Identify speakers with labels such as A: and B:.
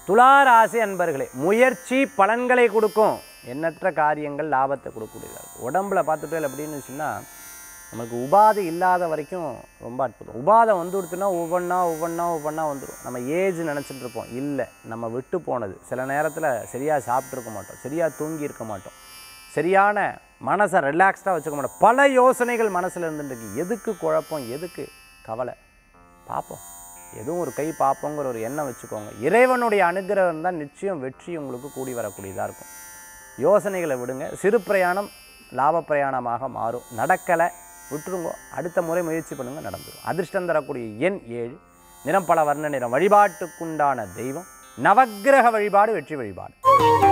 A: துளாராசி அன்பர்களே முயற்சி பலன்களை கொடுக்கும் எண்ணற்ற காரியங்கள் லாபத்தை கொடுக்கக்கூடியதாக இருக்கும் உடம்புல பார்த்துட்டு அப்படின்னு சொன்னால் நமக்கு உபாதை இல்லாத வரைக்கும் ரொம்ப அற்புதம் உபாதை வந்து கொடுத்துனா ஒவ்வொன்றா ஒவ்வொன்றா ஒவ்வொன்றா வந்துடும் நம்ம ஏஜ் நினச்சிட்டு இருப்போம் இல்லை நம்ம விட்டு போனது சில நேரத்தில் சரியாக சாப்பிட்ருக்க மாட்டோம் சரியாக தூங்கி இருக்க மாட்டோம் சரியான மனசை ரிலாக்ஸ்டாக வச்சுக்க மாட்டோம் பல யோசனைகள் மனசில் இருந்துட்டு இருக்கு எதுக்கு குழப்பம் எதுக்கு கவலை பார்ப்போம் எதுவும் ஒரு கை பார்ப்போங்கிற ஒரு எண்ணம் வச்சுக்கோங்க இறைவனுடைய அனுகிரகம் தான் நிச்சயம் வெற்றி உங்களுக்கு கூடி வரக்கூடியதாக இருக்கும் யோசனைகளை விடுங்க சிறு பிரயாணம் லாப பிரயாணமாக மாறும் நடக்கலை விட்டுருங்க அடுத்த முறை முயற்சி பண்ணுங்க நடந்துடும் அதிர்ஷ்டம் தரக்கூடிய எண் ஏழு நிறம் பல வர்ண நிறம் வழிபாட்டுக்குண்டான தெய்வம் நவக்கிரக வழிபாடு வெற்றி வழிபாடு